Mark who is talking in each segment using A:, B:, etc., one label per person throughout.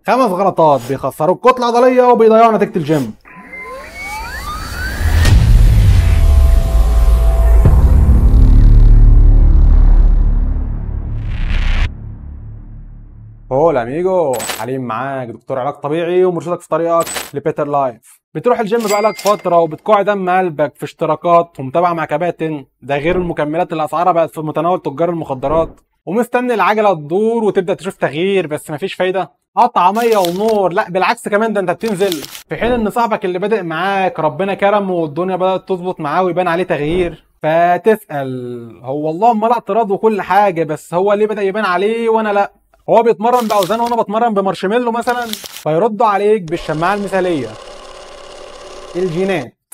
A: خمس غلطات بيخسروا الكتله العضليه وبيضيعوا نتيجه الجيم هولا اميجو حليم معاك دكتور علاج طبيعي ومرشدك في طريقك لبيتر لايف بتروح الجيم بقالك فتره وبتقع دم قلبك في اشتراكات ومتابعه مع كباتن ده غير المكملات اللي اسعارها بقت في متناول تجار المخدرات ومستني العجله تدور وتبدا تشوف تغيير بس مفيش فايده قطع ميه ونور لا بالعكس كمان ده انت بتنزل في حين ان صاحبك اللي بادئ معاك ربنا كرمه والدنيا بدات تظبط معاه ويبان عليه تغيير فتسال هو اللهم لا اعتراض وكل حاجه بس هو ليه بدا يبان عليه وانا لا هو بيتمرن باوزان وانا بتمرن بمارشميلو مثلا فيردوا عليك بالشماعه المثاليه الجينات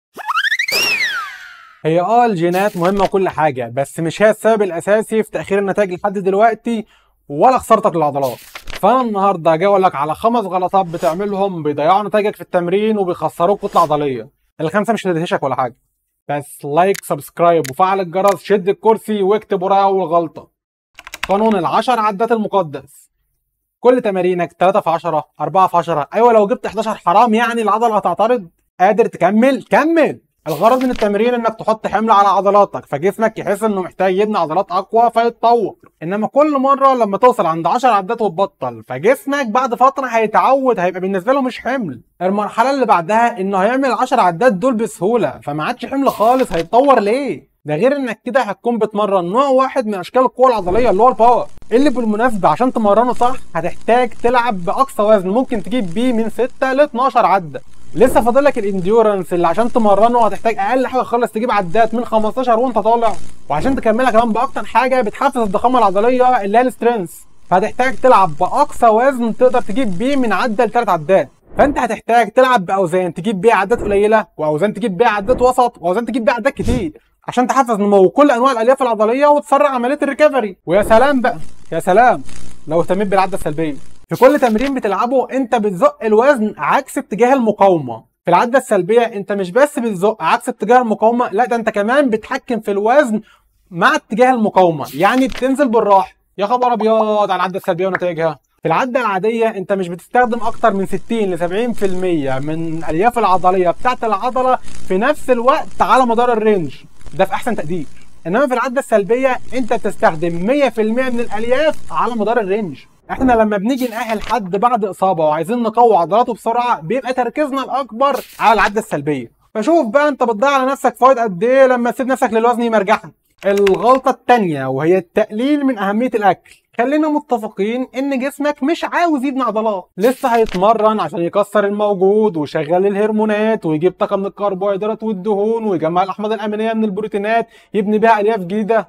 A: هي اه الجينات مهمه وكل حاجه بس مش هي السبب الاساسي في تاخير النتائج لحد دلوقتي ولا خسارتك للعضلات فانا النهارده جاي اقول لك على خمس غلطات بتعملهم بيضيعوا نتائجك في التمرين وبيخسروك كتله عضليه الخمسه مش هتدهشك ولا حاجه بس لايك سبسكرايب وفعل الجرس شد الكرسي واكتب ورايا اول غلطه قانون العشر عدات المقدس كل تمارينك 3 في 10 4 في 10 ايوه لو جبت 11 حرام يعني العضله هتعترض قادر تكمل كمل الغرض من التمرين انك تحط حمل على عضلاتك فجسمك يحس انه محتاج يبني عضلات اقوى فيتطور انما كل مره لما توصل عند 10 عدات وتبطل فجسمك بعد فتره هيتعود هيبقى بالنسبه له مش حمل المرحله اللي بعدها انه هيعمل 10 عدات دول بسهوله فما عادش حمل خالص هيتطور ليه ده غير انك كده هتكون بتمرن نوع واحد من اشكال القوه العضليه اللي هو الباور اللي بالمناسبه عشان تمرنه صح هتحتاج تلعب باقصى وزن ممكن تجيب بيه من 6 ل 12 عده لسه فاضل لك الانديورنس اللي عشان تمرنه هتحتاج اقل حاجه خالص تجيب عدات من 15 وانت طالع وعشان تكملها كمان باكتر حاجه بتحفز الضخامه العضليه اللي هي السترينث فهتحتاج تلعب باقصى وزن تقدر تجيب بيه من عده لثلاث عدات فانت هتحتاج تلعب باوزان تجيب بيها عدات قليله واوزان تجيب بيها عدات وسط واوزان تجيب بيها عدات كتير عشان تحفز نمو كل انواع الالياف العضليه وتسرع عمليه الريكفري ويا سلام بقى يا سلام لو اهتميت بالعده السلبيه في كل تمرين بتلعبه انت بتزق الوزن عكس اتجاه المقاومه في العده السلبيه انت مش بس بتزق عكس اتجاه المقاومه لا ده انت كمان بتحكم في الوزن مع اتجاه المقاومه يعني بتنزل بالراحه يا خبر ابيض على العده السلبيه ونتائجها في العده العاديه انت مش بتستخدم اكتر من 60 ل 70% من الالياف العضليه بتاعت العضله في نفس الوقت على مدار الرينج ده في احسن تقدير انما في العده السلبيه انت بتستخدم 100% من الالياف على مدار الرينج احنا لما بنيجي نأهل حد بعد اصابه وعايزين نقوي عضلاته بسرعه بيبقى تركيزنا الاكبر على العده السلبيه فشوف بقى انت بتضيع على نفسك فوائد قد ايه لما تسيب نفسك للوزن يمرجحك الغلطه الثانيه وهي التقليل من اهميه الاكل خلينا متفقين ان جسمك مش عاوز يبني عضلات لسه هيتمرن عشان يكسر الموجود ويشغل الهرمونات ويجيب طاقه من الكربوهيدرات والدهون ويجمع الاحماض الامينيه من البروتينات يبني بيها الياف جديده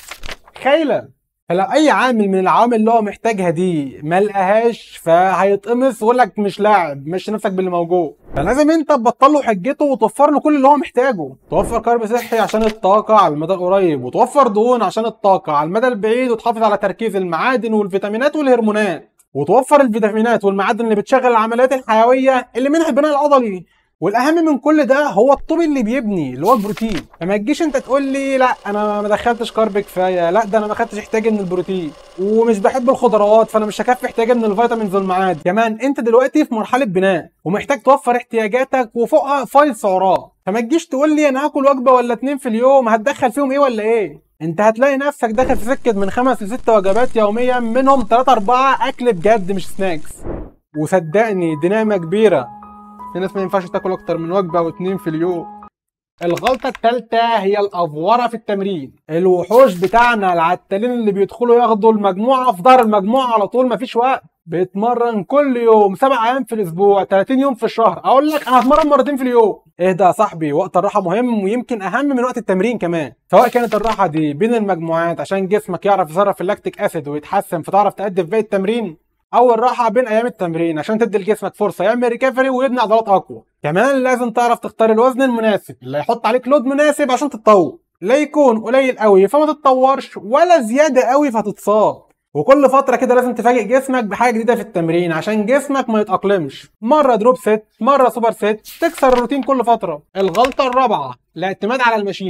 A: خيله فلو اي عامل من العوامل اللي هو محتاجها دي ما لقاهاش فهيتقمص ويقول لك مش لاعب مشي نفسك باللي موجود فلازم انت تبطل له حجته وتوفر له كل اللي هو محتاجه توفر كارب صحي عشان الطاقه على المدى القريب وتوفر دهون عشان الطاقه على المدى البعيد وتحافظ على تركيز المعادن والفيتامينات والهرمونات وتوفر الفيتامينات والمعادن اللي بتشغل العمليات الحيويه اللي منها البناء العضلي والاهم من كل ده هو الطوب اللي بيبني اللي هو البروتين فما تجيش انت تقول لي لا انا ما دخلتش كارب كفايه لا ده انا ما خدتش احتياجي من البروتين ومش بحب الخضروات فانا مش هكفي احتياجي من الفيتامينز والمعادن كمان انت دلوقتي في مرحله بناء ومحتاج توفر احتياجاتك وفوقها فايض سعرات فما تجيش تقول لي انا هاكل وجبه ولا اتنين في اليوم هتدخل فيهم ايه ولا ايه انت هتلاقي نفسك داخل في سكه من خمس لست وجبات يوميا منهم 3 4 اكل بجد مش سناكس وصدقني دي نعمه كبيره في ناس ما ينفعش تاكل اكتر من وجبه او اتنين في اليوم الغلطة الثالثة هي الأفورة في التمرين الوحوش بتاعنا العتالين اللي بيدخلوا ياخدوا المجموعة في ظهر المجموعة على طول مفيش وقت بيتمرن كل يوم سبع أيام في الأسبوع 30 يوم في الشهر أقول لك أنا هتمرن مرتين في اليوم اهدى يا صاحبي وقت الراحة مهم ويمكن أهم من وقت التمرين كمان سواء كانت الراحة دي بين المجموعات عشان جسمك يعرف يصرف اللاكتيك أسيد ويتحسن فتعرف تأدي في باقي التمرين او الراحه بين ايام التمرين عشان تدي لجسمك فرصه يعمل ريكفري ويبني عضلات اقوى كمان لازم تعرف تختار الوزن المناسب اللي يحط عليك لود مناسب عشان تتطور لا يكون قليل قوي فما تتطورش ولا زياده قوي فتتصاب وكل فتره كده لازم تفاجئ جسمك بحاجه جديده في التمرين عشان جسمك ما يتاقلمش مره دروب ست مره سوبر ست تكسر الروتين كل فتره الغلطه الرابعه الاعتماد على الماشينز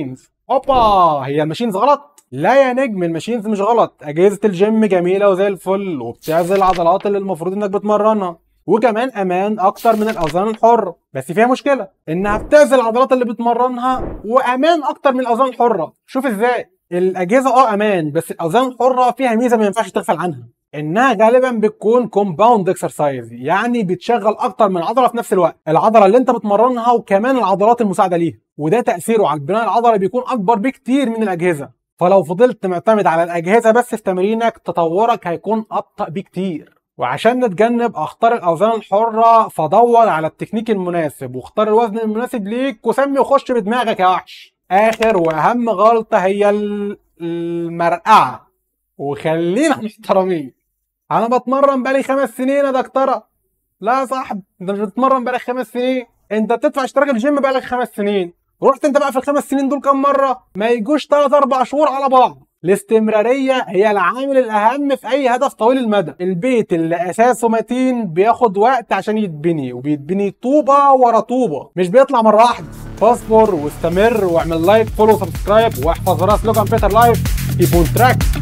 A: اوبا هي الماشينز غلط لا يا نجم الماشينز مش غلط اجهزه الجيم جميله وزي الفل وبتعزل العضلات اللي المفروض انك بتمرنها وكمان امان اكتر من الاوزان الحره بس فيها مشكله انها بتعزل العضلات اللي بتمرنها وامان اكتر من الاوزان الحره شوف ازاي الاجهزه اه امان بس الاوزان الحره فيها ميزه ما ينفعش تغفل عنها انها غالبا بتكون كومباوند اكسرسايز يعني بتشغل اكتر من عضله في نفس الوقت العضله اللي انت بتمرنها وكمان العضلات المساعده ليها وده تاثيره على البناء العضلي بيكون اكبر بكتير من الاجهزه فلو فضلت معتمد على الاجهزه بس في تمرينك تطورك هيكون ابطا بكتير وعشان نتجنب اخطار الاوزان الحره فدور على التكنيك المناسب واختار الوزن المناسب ليك وسمي وخش بدماغك يا وحش اخر واهم غلطه هي المرقعه وخلينا محترمين انا بتمرن بقالي خمس سنين يا دكتوره لا يا صاحبي انت مش بتتمرن بقالك خمس سنين انت بتدفع اشتراك الجيم بقالك خمس سنين رحت انت بقى في الخمس سنين دول كام مره ما يجوش 3 4 شهور على بعض الاستمرارية هي العامل الأهم في أي هدف طويل المدى البيت اللي أساسه متين بياخد وقت عشان يتبني وبيتبني طوبة ورا طوبة مش بيطلع مرة واحدة فاصبر واستمر واعمل لايك فولو سبسكرايب واحفظ راس لوجان بيتر لايف كيب اون تراك